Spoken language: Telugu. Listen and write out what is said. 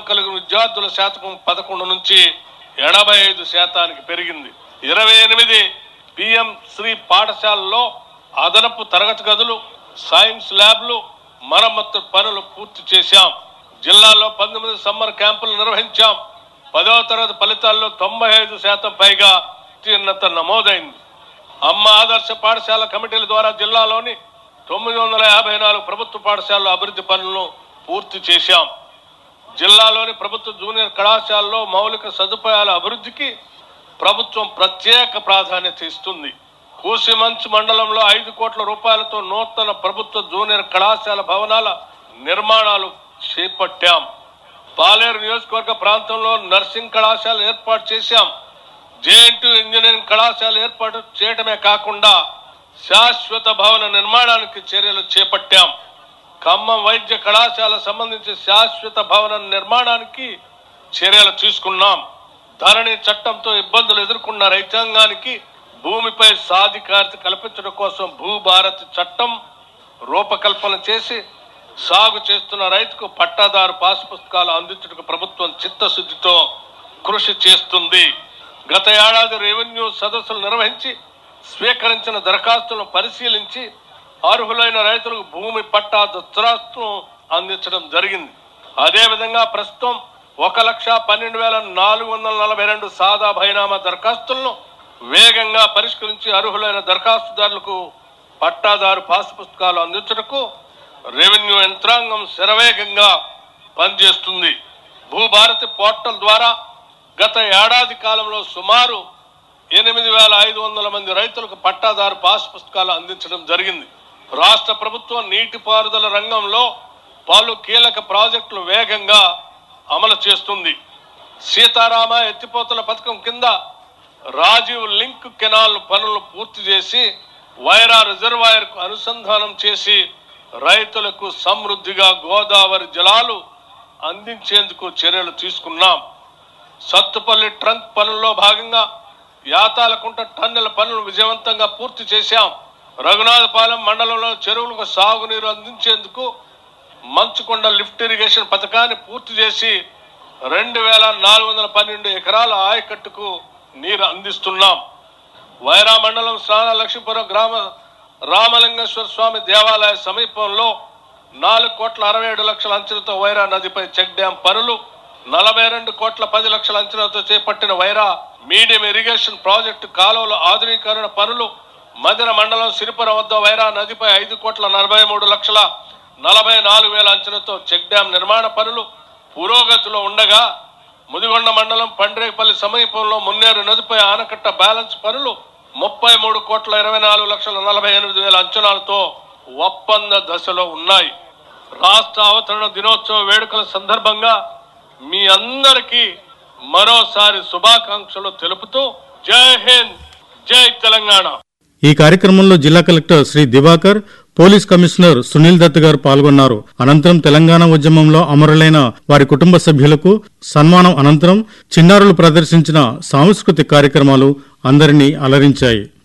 కలిగిన విద్యార్థుల శాతం పదకొండు నుంచి ఎనభై ఐదు శాతానికి పెరిగింది ఇరవై ఎనిమిది పిఎం శ్రీ పాఠశాలలో అదనపు తరగతి గదులు సైన్స్ ల్యాబ్లు మరమ్మతు పనులు పూర్తి చేశాం జిల్లాలో పంతొమ్మిది సమ్మర్ క్యాంపులు నిర్వహించాం పదవ తరగతి ఫలితాల్లో తొంభై ఐదు శాతం పైగా ఉత్తీర్ణత నమోదైంది అమ్మ ఆదర్శ పాఠశాల కమిటీల ద్వారా జిల్లాలోని తొమ్మిది వందల యాభై నాలుగు ప్రభుత్వ పాఠశాలల అభివృద్ధి పనులను పూర్తి చేశాం జిల్లాలోని ప్రభుత్వ జూనియర్ కళాశాలలో మౌలిక సదుపాయాల అభివృద్ధికి ప్రభుత్వం ప్రత్యేక ప్రాధాన్యత ఇస్తుంది కూసిమంచ్ మండలంలో ఐదు కోట్ల రూపాయలతో నూతన ప్రభుత్వ జూనియర్ కళాశాల భవనాల నిర్మాణాలు చేపట్టాం పాలేరు నియోజకవర్గ ప్రాంతంలో నర్సింగ్ కళాశాల ఏర్పాటు చేశాం జేఎన్టీ ఇంజనీరింగ్ కళాశాల ఏర్పాటు చేయడమే కాకుండా శాశ్వత భవన నిర్మాణానికి చర్యలు చేపట్టాం ఖమ్మం వైద్య కళాశాల సంబంధించి శాశ్వత భవన నిర్మాణానికి చర్యలు తీసుకున్నాం ధరణి చట్టంతో ఇబ్బందులు ఎదుర్కొన్న రైతాంగానికి భూమిపై సాధికారత కల్పించడం కోసం భూభారతి చట్టం రూపకల్పన చేసి సాగు చేస్తున్న రైతుకు పట్టాదారు పాస్ పుస్తకాలు అందించడానికి ప్రభుత్వం చిత్తశుద్ధితో కృషి చేస్తుంది గత ఏడాది రెవెన్యూ సదస్సులు నిర్వహించి స్వీకరించిన దరఖాస్తులను పరిశీలించి అర్హులైన రైతులకు భూమి పట్టా దత్రాస్తును అందించడం జరిగింది అదేవిధంగా ప్రస్తుతం ఒక లక్ష పన్నెండు వేల నాలుగు వందల నలభై రెండు సాదా బైనామా దరఖాస్తులను వేగంగా పరిష్కరించి అర్హులైన దరఖాస్తుదారులకు పట్టాదారు పాస్ పుస్తకాలు అందించటకు రెవెన్యూ యంత్రాంగం శరవేగంగా పనిచేస్తుంది భూభారతి పోర్టల్ ద్వారా గత ఏడాది కాలంలో సుమారు ఎనిమిది వేల ఐదు వందల మంది రైతులకు పట్టాదారు పాస్ పుస్తకాలు అందించడం జరిగింది రాష్ట్ర ప్రభుత్వం నీటిపారుదల రంగంలో పలు కీలక ప్రాజెక్టులు వేగంగా అమలు చేస్తుంది సీతారామ ఎత్తిపోతల పథకం కింద రాజీవ్ లింక్ కెనాల్ పనులు పూర్తి చేసి వైరా రిజర్వాయర్ కు అనుసంధానం చేసి రైతులకు సమృద్ధిగా గోదావరి జలాలు అందించేందుకు చర్యలు తీసుకున్నాం సత్తుపల్లి ట్రంక్ పనుల్లో భాగంగా యాతాలకుంట టన్నెల పనులు విజయవంతంగా పూర్తి చేశాం రఘునాథపాలెం మండలంలో చెరువులకు సాగునీరు అందించేందుకు మంచుకొండ లిఫ్ట్ ఇరిగేషన్ పథకాన్ని పూర్తి చేసి రెండు వేల నాలుగు వందల పన్నెండు ఎకరాల ఆయకట్టుకు నీరు అందిస్తున్నాం వైరా మండలం స్నాన లక్ష్మీపురం గ్రామ రామలింగేశ్వర స్వామి దేవాలయ సమీపంలో నాలుగు కోట్ల అరవై ఏడు లక్షల అంచనాతో వైరా నదిపై చెక్ డ్యాం పనులు నలభై రెండు కోట్ల పది లక్షల అంచనాతో చేపట్టిన వైరా మీడియం ఇరిగేషన్ ప్రాజెక్టు కాలువల ఆధునీకరణ పనులు మదిన మండలం సిరిపురం వద్ద వైరా నదిపై ఐదు కోట్ల నలభై మూడు లక్షల నలభై నాలుగు వేల అంచనాతో చెక్ డ్యాం నిర్మాణ పనులు పురోగతిలో ఉండగా ముదిగొండ మండలం పండ్రేపల్లి సమీపంలో మున్నేరు నదిపై ఆనకట్ట బ్యాలెన్స్ పనులు ముప్పై మూడు కోట్ల ఇరవై నాలుగు లక్షల నలభై ఎనిమిది వేల అంచనాలతో ఒప్పంద దశలో ఉన్నాయి రాష్ట్ర అవతరణ దినోత్సవ వేడుకల సందర్భంగా మీ అందరికీ మరోసారి శుభాకాంక్షలు తెలుపుతూ జై హింద్ జై తెలంగాణ ఈ కార్యక్రమంలో జిల్లా collector Shri Diwakar police commissioner Sunil Dutt గారు పాల్గొన్నారు అనంతరం తెలంగాణ ఉద్యమంలో అమరులైన వారి కుటుంబ సభ్యులకు సన్మానం అనంతరం చిన్నారులు ప్రదర్శించిన సాంస్కృతిక కార్యక్రమాలు అందరినీ అలరించాయి